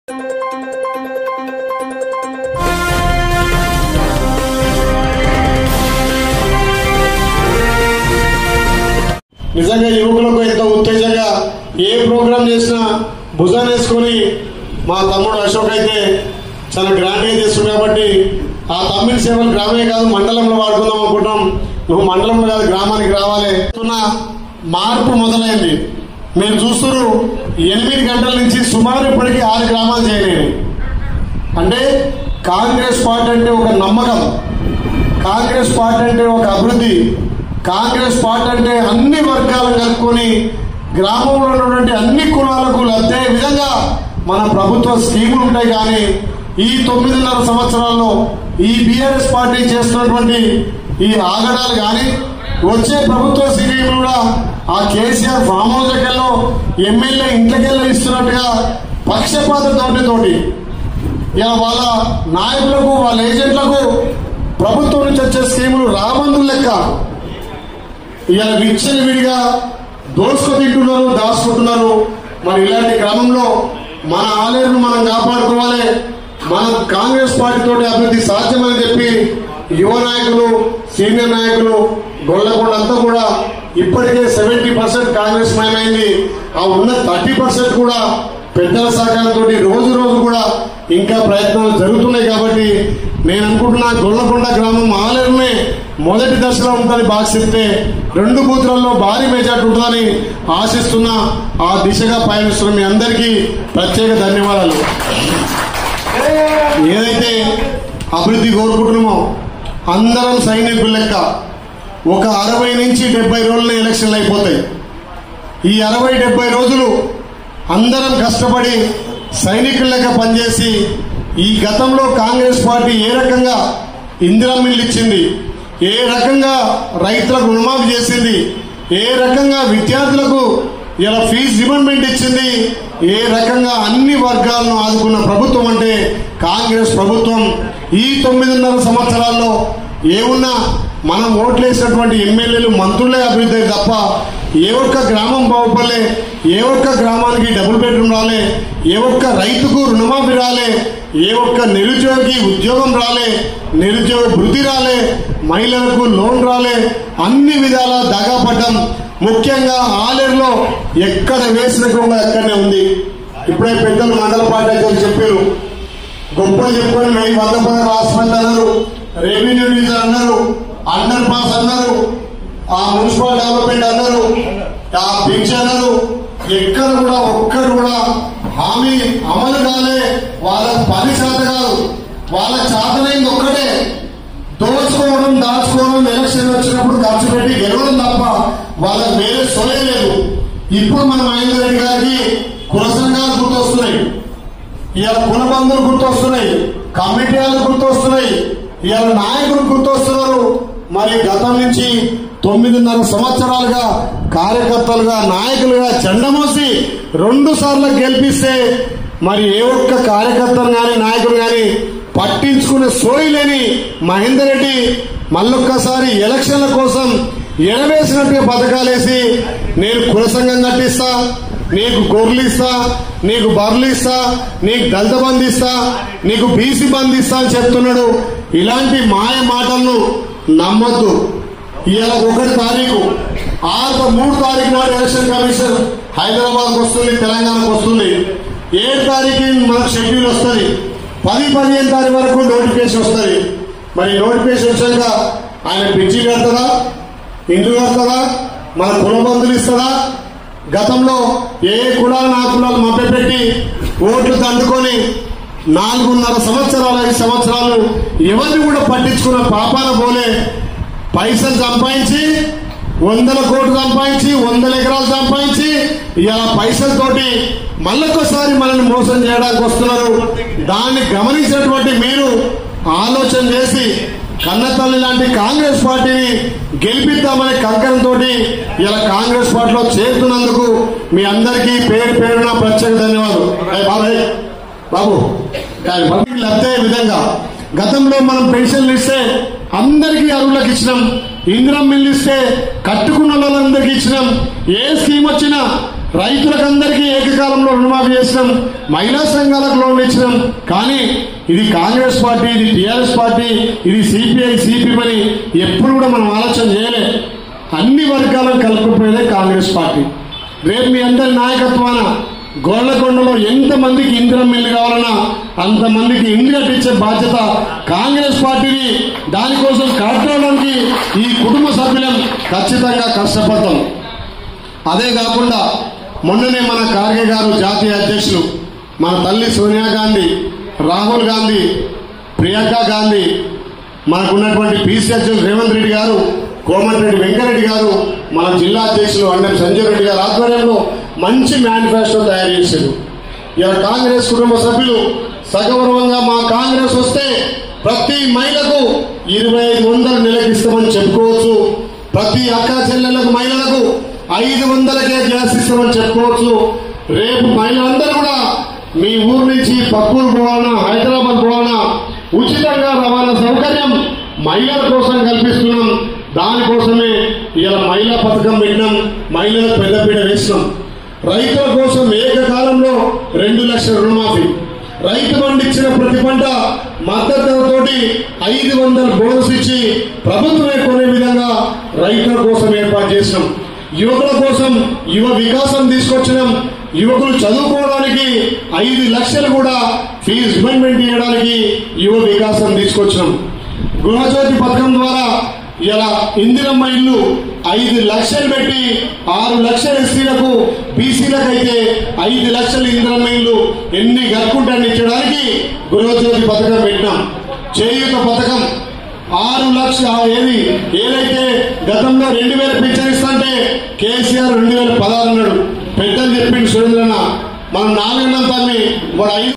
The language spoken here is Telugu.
నిజంగా యువకులకు ఎంతో ఉత్తేజంగా ఏ ప్రోగ్రాం చేసినా భుజాన్ని వేసుకొని మా తమ్ముడు అశోక్ అయితే చాలా గ్రాండ్గా చేస్తుంది కాబట్టి ఆ తమ్మిడి సేవలు గ్రామే కాదు మండలంలో వాడుకుందాం అనుకుంటాం నువ్వు మండలంలో కాదు గ్రామానికి రావాలి ఉన్న మార్పు మొదలైంది మీరు చూస్తున్నారు ఎనిమిది గంటల నుంచి సుమారు ఇప్పటికీ ఆరు గ్రామాలు చేయలేదు అంటే కాంగ్రెస్ పార్టీ అంటే ఒక నమ్మకం కాంగ్రెస్ పార్టీ అంటే ఒక అభివృద్ధి కాంగ్రెస్ పార్టీ అంటే అన్ని వర్గాలు కలుపుకొని గ్రామంలో ఉన్నటువంటి అన్ని కులాలకు లబ్ధే విధంగా మన ప్రభుత్వ స్కీములు ఉంటాయి కానీ ఈ తొమ్మిదిన్నర సంవత్సరాల్లో ఈ బీఆర్ఎస్ పార్టీ చేస్తున్నటువంటి ఈ ఆగడాలు కానీ వచ్చే ప్రభుత్వ స్కీములు కూడా ఆ కేసీఆర్ ఫామ్ హౌస్ దగ్గరలో ఎమ్మెల్యే ఇంట్లోకెళ్ళి ఇస్తున్నట్టుగా పక్షపాత తోటి ఇలా వాళ్ళ నాయకులకు వాళ్ళ ఏజెంట్లకు ప్రభుత్వం నుంచి వచ్చే స్కీములు రాబందుల లెక్క ఇలా విచ్చలు విడిగా దోసుకు తింటున్నారు దాచుకుంటున్నారు మరి ఇలాంటి క్రమంలో మన ఆలయాలను మనం కాపాడుకోవాలి మన కాంగ్రెస్ పార్టీ తోటి అభివృద్ధి సాధ్యమని చెప్పి యువ నాయకులు సీనియర్ నాయకులు గొల్లకొండ అంతా కూడా ఇప్పటికే సెవెంటీ పర్సెంట్ కాంగ్రెస్ మయమైంది ఆ ఉన్న థర్టీ పర్సెంట్ కూడా పెద్దల సహకారంతో రోజు రోజు కూడా ఇంకా ప్రయత్నాలు జరుగుతున్నాయి కాబట్టి నేను అనుకుంటున్నా గొల్లకొండ గ్రామం ఆలయమే మొదటి దశలో ఉందని భాషిస్తే రెండు బూతులలో భారీ మెజార్టీ ఉంటుందని ఆశిస్తున్నా ఆ దిశగా పయనిస్తున్న మీ అందరికీ ప్రత్యేక ధన్యవాదాలు ఏదైతే అభివృద్ధి కోరుకుంటున్నామో అందరం సైనికులు లెక్క ఒక అరవై నుంచి డెబ్బై రోజుల ఎలక్షన్లు అయిపోతాయి ఈ అరవై డెబ్బై రోజులు అందరం కష్టపడి సైనికుల లెక్క పనిచేసి ఈ గతంలో కాంగ్రెస్ పార్టీ ఏ రకంగా ఇందిరా మిల్లు ఇచ్చింది ఏ రకంగా రైతులకు రుణమాఫీ చేసింది ఏ రకంగా విద్యార్థులకు ఇలా ఫీజు రిమండ్మెంట్ ఇచ్చింది ఏ రకంగా అన్ని వర్గాలను ఆదుకున్న ప్రభుత్వం అంటే కాంగ్రెస్ ప్రభుత్వం ఈ తొమ్మిదిన్నర సంవత్సరాల్లో ఏమున్నా మనం ఓట్లేసినటువంటి ఎమ్మెల్యేలు మంత్రులే అభివృద్ధి అయ్యారు తప్ప ఏ ఒక్క గ్రామం బాగుపడలే ఏ ఒక్క గ్రామానికి డబుల్ బెడ్రూమ్ రాలే ఏ ఒక్క రైతుకు రుణమాఫీ రాలే ఏ ఒక్క నిరుద్యోగి ఉద్యోగం రాలే నిరుద్యోగ వృద్ధి రాలే మహిళలకు లోన్ రాలే అన్ని విధాల దగాపడ్డం ముఖ్యంగా ఆలేరులో ఎక్కడ వేసిన కొంగ ఎక్కడనే ఉంది ఇప్పుడే పెద్దలు మండల పార్టీ అధ్యక్షులు చెప్పారు గొప్పలు చెప్పుకొని వెయ్యి వంద పదహారు హాస్పిటల్ అన్నారు రెవెన్యూ డివిజన్ అన్నారు అండర్ పాస్ అన్నారు ఆ మున్సిపల్ డెవలప్మెంట్ అన్నారు ఆ పింఛన్ అన్నారు ఎక్కడ కూడా ఒక్కరు కూడా హామీ అమలు కాలే వాళ్ళ పని చేత కాదు వాళ్ళ చేతనైంది ఒక్కటే దోచుకోవడం దాచుకోవడం ఎలక్షన్ వచ్చినప్పుడు ఖర్చు పెట్టి గెలవడం తప్ప వాళ్ళకి వేరే సోయే లేదు ఇప్పుడు మన మహేందర్ రెడ్డి గారికి కుల సంఘాలు గుర్తొస్తున్నాయి ఇవాళ కుల బంధువులు గుర్తొస్తున్నాయి కమిటీలు గుర్తొస్తున్నాయి ఇవాళ నాయకులు గుర్తొస్తున్నారు మరి గతం నుంచి తొమ్మిదిన్నర సంవత్సరాలుగా కార్యకర్తలుగా నాయకులుగా చెండమోసి రెండు సార్లు గెలిపిస్తే మరి ఏ ఒక్క కార్యకర్తను గాని నాయకులు గాని పట్టించుకునే సోయి లేని మహేందర్ రెడ్డి మళ్ళొక్కసారి ఎలక్షన్ల కోసం ఎనవేసినట్టుగా పథకాలేసి నేను కుల సంఘం కట్టిస్తా నీకు గొర్రెలు ఇస్తా నీకు బర్రెలు ఇస్తా నీకు దళిత బంధు ఇస్తా నీకు బీసీ బంధు ఇస్తా అని చెప్తున్నాడు ఇలాంటి మాయ మాటలను నమ్మొద్దు ఇవాళ ఒకటి తారీఖు ఆరు మూడు తారీఖు నాడు ఎలక్షన్ కమిషన్ హైదరాబాద్ వస్తుంది తెలంగాణకు వస్తుంది ఏడు తారీఖు మనకు షెడ్యూల్ వస్తుంది పది పదిహేను తారీఖు వరకు నోటిఫికేషన్ వస్తుంది మరి నోటిఫికేషన్ వచ్చాక ఆయన పిచ్చి కడతారా ఇండ్లు కడతారా మన కుల బంధువులు ఇస్తుందా గతంలో ఏ కులాలు నా కులాలు మభ్యపెట్టి ఓట్లు దండుకొని నాలుగున్నర సంవత్సరాలు ఐదు సంవత్సరాలు ఎవరిని కూడా పట్టించుకున్న పాపాన పోలే పైసలు సంపాదించి వందల కోట్లు సంపాదించి వందల ఎకరాలు సంపాదించి ఇలా పైసలతోటి మళ్ళొకసారి మనల్ని మోసం చేయడానికి వస్తున్నారు దాన్ని గమనించినటువంటి మీరు ఆలోచన చేసి కన్నతల్లి లాంటి కాంగ్రెస్ పార్టీని గెలిపిద్దామనే కంకణంతో ఇలా కాంగ్రెస్ పార్టీలో చేరుతున్నందుకు మీ అందరికీ పేరు పేరున ప్రత్యేక ధన్యవాదాలు ఏ బాబాయ్ బాబు కానీ బాబుకి లబ్ధే విధంగా గతంలో మనం పెన్షన్లు ఇస్తే అందరికీ అరువులకు ఇచ్చినాం ఇందిరం మిల్లు ఇస్తే కట్టుకున్న వాళ్ళందరికీ ఇచ్చినాం ఏ స్కీమ్ వచ్చినా రైతులకందరికీ ఏకకాలంలో రుణమాఫీ చేసినాం మహిళా సంఘాలకు లోన్లు ఇచ్చినాం కానీ ఇది కాంగ్రెస్ పార్టీ ఇది టీఆర్ఎస్ పార్టీ ఇది సిపిఐ సిపిఎం అని ఎప్పుడు కూడా మనం ఆలోచన చేయలే అన్ని వర్గాలను కలుపుకుపోయేదే కాంగ్రెస్ పార్టీ రేపు మీ అందరి నాయకత్వాన గోళ్లకొండలో ఎంతమందికి ఇందిరం మిల్లు కావాలన్నా అంతమందికి ఇండ్లు కట్టించే బాధ్యత కాంగ్రెస్ పార్టీని దానికోసం కట్టడానికి ఈ కుటుంబ సభ్యులం ఖచ్చితంగా కష్టపడతాం అదే కాకుండా మొన్ననే మన ఖార్గే గారు జాతీయ అధ్యక్షులు మన తల్లి సోనియా గాంధీ రాహుల్ గాంధీ ప్రియాంక గాంధీ మనకున్నటువంటి పీసీ అధ్యక్షులు రేవంత్ రెడ్డి గారు కోమటిరెడ్డి వెంకరెడ్డి గారు మన జిల్లా అధ్యక్షులు అన్నం సంజయ్ రెడ్డి గారి ఆధ్వర్యంలో మంచి మేనిఫెస్టో తయారు చేశారు ఇలా కాంగ్రెస్ కుటుంబ సభ్యులు సగౌరవంగా మా కాంగ్రెస్ వస్తే ప్రతి మహిళకు ఇరవై ఐదు వందలు నెలకిస్తామని చెప్పుకోవచ్చు ప్రతి అక్క చెల్లెలకు మహిళలకు ఐదు వందలకే గ్యాస్ ఇస్తామని చెప్పుకోవచ్చు రేపు మహిళలందరూ కూడా మీ ఊరు నుంచి పక్కూరు పోవాలన్నా హైదరాబాద్ పోవాలన్నా ఉచితంగా రవాణా సౌకర్యం మహిళల కోసం కల్పిస్తున్నాం దానికోసమే ఇలా మహిళా పథకం పెట్టినాం మహిళలకు పెద్దపీట వేసినాం రైతుల కోసం ఏకకాలంలో రెండు లక్షల రుణమాఫీ రైతు పండించిన ప్రతి పంట మద్దతు ధరతోటి ఐదు వందల బోనస్ ఇచ్చి ప్రభుత్వమే కొనే విధంగా రైతుల కోసం ఏర్పాటు చేసినాం యువకుల కోసం యువ వికాసం తీసుకొచ్చినాం యువకులు చదువుకోవడానికి ఐదు లక్షలు కూడా ఫీజు రిమెంట్ చేయడానికి యువ వికాసం తీసుకొచ్చినాం గృహజ్యోతి పథకం ద్వారా ఇలా ఇందిరమ్మ ఇల్లు ఐదు లక్షలు పెట్టి ఆరు లక్షల ఎస్సీలకు బీసీలకు అయితే ఐదు లక్షల ఇందిరమ్మ ఇల్లు ఎన్ని కట్టుకుంటే అన్ని ఇచ్చడానికి గృహజ్యోతి పథకం పెట్టినాం చేయూత పథకం ఆరు లక్షల ఏది ఏదైతే గతంలో రెండు వేల పింఛన్ ఇస్తుంటే కేసీఆర్ రెండు వేల పదహారు అన్నాడు పెద్దలు చెప్పిండు సురేంద్రన్న మనం నాలుగు దాన్ని వాడు ఐదు